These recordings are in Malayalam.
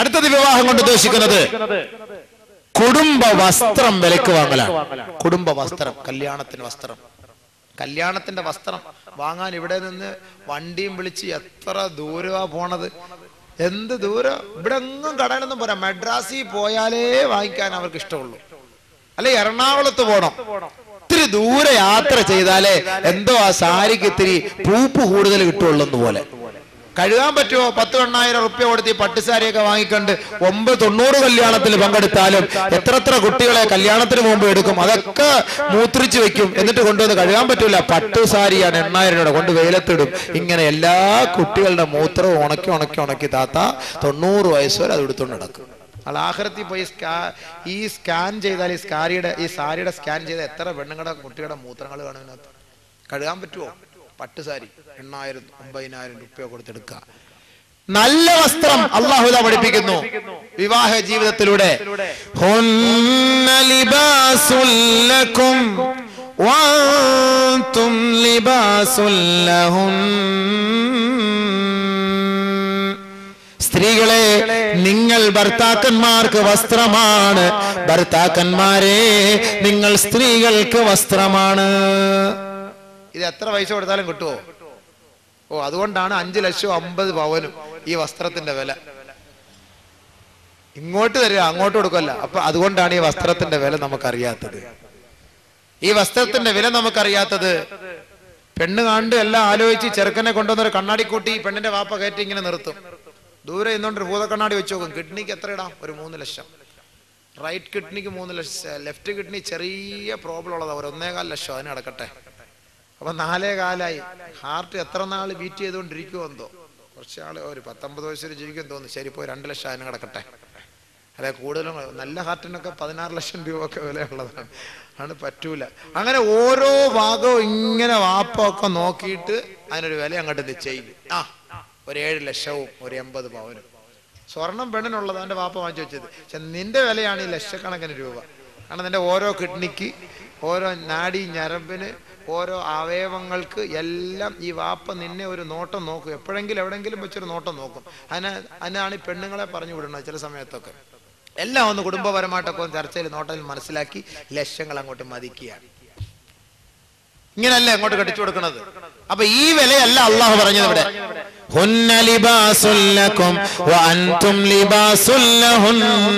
അടുത്തത് വിവാഹം കൊണ്ട് ഉദ്ദേശിക്കുന്നത് കുടുംബ വസ്ത്രം വിലക്ക് വാങ്ങലാണ് കുടുംബ വസ്ത്രം കല്യാണത്തിന് വസ്ത്രം കല്യാണത്തിന്റെ വസ്ത്രം വാങ്ങാൻ ഇവിടെ നിന്ന് വണ്ടിയും വിളിച്ച് എത്ര ദൂരമാ പോണത് എന്ത് ദൂരം ഇവിടെ എങ്ങും കടയിലൊന്നും പോരാ മദ്രാസിൽ പോയാലേ വാങ്ങിക്കാൻ അവർക്ക് ഇഷ്ടമുള്ളൂ അല്ലെ എറണാകുളത്ത് പോണം ഇത്തിരി ദൂരെ യാത്ര ചെയ്താലേ എന്തോ ആ സാരിക്ക് ഇത്തിരി പൂപ്പ് കൂടുതൽ കിട്ടുള്ളൂ പോലെ കഴുകാൻ പറ്റുമോ പത്ത് എണ്ണായിരം റുപ്യ കൊടുത്ത് ഈ പട്ടുസാരിയൊക്കെ വാങ്ങിക്കൊണ്ട് ഒമ്പത് തൊണ്ണൂറ് കല്യാണത്തിൽ പങ്കെടുത്താലും എത്ര എത്ര കുട്ടികളെ കല്യാണത്തിന് മുമ്പ് എടുക്കും അതൊക്കെ മൂത്രിച്ച് വെക്കും എന്നിട്ട് കൊണ്ടുവന്ന് കഴുകാൻ പറ്റൂല പട്ടുസാരിയാണ് എണ്ണായിരം രൂപ കൊണ്ട് വെയിലത്തിടും ഇങ്ങനെ എല്ലാ കുട്ടികളുടെ മൂത്രവും ഉണക്കി ഉണക്കി ഉണക്കി താത്ത തൊണ്ണൂറ് വയസ്സ് വരെ അത് എടുത്തുകൊണ്ട് നടക്കും അയാൾ ആഹ്രത്തിൽ പോയി സ്കാ ഈ സ്കാൻ ചെയ്താൽ ഈ സ്കാരിയുടെ ഈ സാരിയുടെ സ്കാൻ ചെയ്ത എത്ര പെണ്ണുങ്ങളുടെ കുട്ടികളുടെ മൂത്രങ്ങൾ കാണും ഇതിനകത്ത് കഴുകാൻ പറ്റുമോ പട്ടുസാരി എണ്ണായിരം ഒമ്പതിനായിരം രൂപ കൊടുത്തെടുക്കുക നല്ല വസ്ത്രം അള്ളാഹുദ പഠിപ്പിക്കുന്നു വിവാഹ ജീവിതത്തിലൂടെ هن لباس لكم وأنتم لباس لهن സ്ത്രീകളെ നിങ്ങൾ ഭർത്താക്കന്മാർക്ക് വസ്ത്രമാണ് ഭർത്താക്കന്മാരെ നിങ്ങൾ സ്ത്രീകൾക്ക് വസ്ത്രമാണ് ഇത് എത്ര പൈസ കൊടുത്താലും കിട്ടുമോ ഓ അതുകൊണ്ടാണ് അഞ്ചു ലക്ഷം അമ്പത് പവനും ഈ വസ്ത്രത്തിന്റെ വില ഇങ്ങോട്ട് തരിക അങ്ങോട്ട് കൊടുക്കല്ല അപ്പൊ അതുകൊണ്ടാണ് ഈ വസ്ത്രത്തിന്റെ വില നമുക്കറിയാത്തത് ഈ വസ്ത്രത്തിന്റെ വില നമുക്കറിയാത്തത് പെണ്ണ് കണ്ട് എല്ലാം ആലോചിച്ച് ചെറുക്കനെ കൊണ്ടുവന്നൊരു കണ്ണാടി കൂട്ടി പെണ്ണിന്റെ വാപ്പ കയറ്റി ഇങ്ങനെ നിർത്തും ദൂരെ നിന്നുകൊണ്ട് ഒരു ഭൂതക്കണ്ണാടി വെച്ച് നോക്കും കിഡ്നിക്ക് എത്ര ഇടാം ഒരു മൂന്ന് ലക്ഷം റൈറ്റ് കിഡ്നിക്ക് മൂന്ന് ലക്ഷം ലെഫ്റ്റ് കിഡ്നി ചെറിയ പ്രോബ്ലം ഉള്ളതാ ഒരു ഒന്നേകാൽ ലക്ഷം അതിന് കിടക്കട്ടെ അപ്പൊ നാലേ കാലായി ഹാർട്ട് എത്ര നാൾ ബീറ്റ് ചെയ്തുകൊണ്ടിരിക്കുമോ എന്തോ കുറച്ച് ആള് ഒരു പത്തൊമ്പത് വയസ്സ് വരെ ജീവിക്കും തോന്നുന്നു ശരി പോയി രണ്ട് ലക്ഷം അതിന് കിടക്കട്ടെ അല്ലെ കൂടുതലും നല്ല ഹാർട്ടിനൊക്കെ പതിനാറ് ലക്ഷം രൂപ ഒക്കെ വിലയുള്ളതാണ് ആണ് പറ്റൂല അങ്ങനെ ഓരോ ഭാഗവും ഇങ്ങനെ വാപ്പൊക്കെ നോക്കിയിട്ട് അതിനൊരു വില അങ്ങോട്ട് നിശ്ചയിക്കും ആ ഒരു ഏഴ് ലക്ഷവും ഒരു എൺപത് പവനും സ്വർണം പെണ്ണിനുള്ളത് അവന്റെ വാപ്പ വാങ്ങിച്ചു വെച്ചത് പക്ഷെ നിന്റെ വിലയാണ് ഈ ലക്ഷക്കണക്കിന് രൂപ കാരണം നിന്റെ ഓരോ കിഡ്നിക്ക് ഓരോ നാഡി ഞരമ്പിന് ഓരോ അവയവങ്ങൾക്ക് എല്ലാം ഈ വാപ്പ നിന്നെ ഒരു നോട്ടം നോക്കും എപ്പോഴെങ്കിലും എവിടെങ്കിലും വെച്ചൊരു നോട്ടം നോക്കും അതിന് അതിനാണ് ഈ പെണ്ണുങ്ങളെ പറഞ്ഞു വിടുന്നത് ചില സമയത്തൊക്കെ എല്ലാം ഒന്ന് കുടുംബപരമായിട്ടൊക്കെ ഒന്ന് ചർച്ചയിൽ നോട്ടത്തിൽ മനസ്സിലാക്കി ലക്ഷ്യങ്ങൾ അങ്ങോട്ട് മതിക്കുകയാണ് ഇങ്ങനല്ലേ അങ്ങോട്ട് കടിച്ചു കൊടുക്കുന്നത് അപ്പൊ ഈ വിലയല്ല അള്ളാഹു പറഞ്ഞത് ഇവിടെ هن لباس لكم وأنتم لباس لهن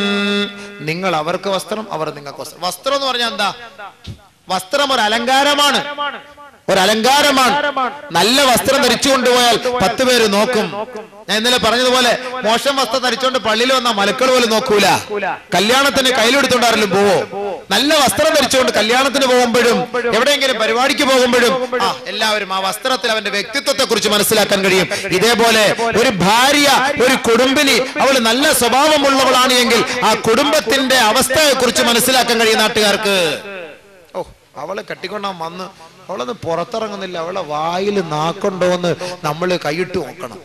നിങ്ങൾ അവർക്ക് വസ്ത്രം അവർ നിങ്ങൾക്ക് വസ്ത്രം വസ്ത്രം എന്ന് പറഞ്ഞാൽ എന്താ വസ്ത്രം ഒരു അലങ്കാരമാണ് ഒരു അലങ്കാരമാണ് നല്ല വസ്ത്രം ധരിച്ചു കൊണ്ടുപോയാൽ പത്ത് പേര് നോക്കും ഞാൻ ഇന്നലെ പറഞ്ഞതുപോലെ മോശം വസ്ത്രം ധരിച്ചുകൊണ്ട് പള്ളിയിൽ വന്ന മലക്കൾ പോലും നോക്കൂല കല്യാണത്തിന് കയ്യിലെടുത്തോണ്ടാരെങ്കിലും പോവോ നല്ല വസ്ത്രം ധരിച്ചുകൊണ്ട് കല്യാണത്തിന് പോകുമ്പോഴും എവിടെയെങ്കിലും പരിപാടിക്ക് പോകുമ്പോഴും ആ എല്ലാവരും ആ വസ്ത്രത്തിൽ അവന്റെ വ്യക്തിത്വത്തെ കുറിച്ച് മനസ്സിലാക്കാൻ കഴിയും ഇതേപോലെ ഒരു ഭാര്യ ഒരു കുടുംബിനി അവൾ നല്ല സ്വഭാവമുള്ളവളാണ് എങ്കിൽ ആ കുടുംബത്തിന്റെ അവസ്ഥയെ കുറിച്ച് മനസ്സിലാക്കാൻ കഴിയും നാട്ടുകാർക്ക് ഓ അവളെ കെട്ടിക്കൊണ്ടാൻ വന്ന് അവളൊന്ന് പുറത്തിറങ്ങുന്നില്ല അവളെ വായിൽ നാക്കൊണ്ടോന്ന് നമ്മൾ കൈയിട്ട് നോക്കണം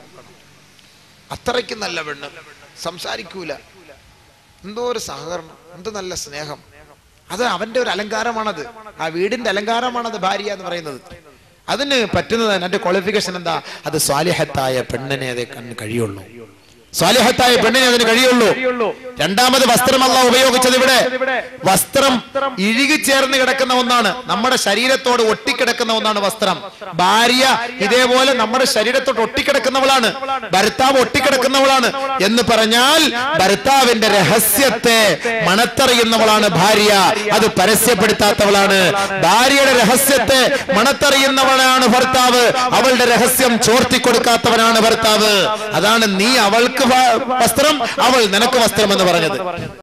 അത്രയ്ക്ക് നല്ല പെണ്ണ് സംസാരിക്കൂല എന്തോ ഒരു സഹകരണം എന്ത് നല്ല സ്നേഹം അത് അവന്റെ ഒരു അലങ്കാരമാണത് ആ വീടിന്റെ അലങ്കാരമാണത് ഭാര്യ എന്ന് പറയുന്നത് അതിന് പറ്റുന്നത് അതിന്റെ ക്വാളിഫിക്കേഷൻ എന്താ അത് സ്വാലിഹത്തായ പെണ്ണിനെ അതേ കണ്ണ് കഴിയുള്ളൂ സ്വാലിഹത്തായ പെണ്ണിനെ അതിന് കഴിയുള്ളൂ രണ്ടാമത് വസ്ത്രമല്ല ഉപയോഗിച്ചത് ഇവിടെ വസ്ത്രം ഇഴുകിച്ചേർന്ന് കിടക്കുന്ന ഒന്നാണ് നമ്മുടെ ശരീരത്തോട് ഒട്ടിക്കിടക്കുന്ന ഒന്നാണ് വസ്ത്രം ഭാര്യ ഇതേപോലെ നമ്മുടെ ശരീരത്തോട് ഒട്ടിക്കിടക്കുന്നവളാണ് ഭർത്താവ് ഒട്ടിക്കിടക്കുന്നവളാണ് എന്ന് പറഞ്ഞാൽ ഭർത്താവിന്റെ രഹസ്യത്തെ മണത്തറിയുന്നവളാണ് ഭാര്യ അത് പരസ്യപ്പെടുത്താത്തവളാണ് ഭാര്യയുടെ രഹസ്യത്തെ മണത്തറിയുന്നവളാണ് ഭർത്താവ് അവളുടെ രഹസ്യം ചോർത്തി കൊടുക്കാത്തവനാണ് ഭർത്താവ് അതാണ് നീ അവൾക്ക് വ- വസ്ത്രം അവൾ നിനക്ക് വസ്ത്രം എന്ന് പറഞ്ഞത്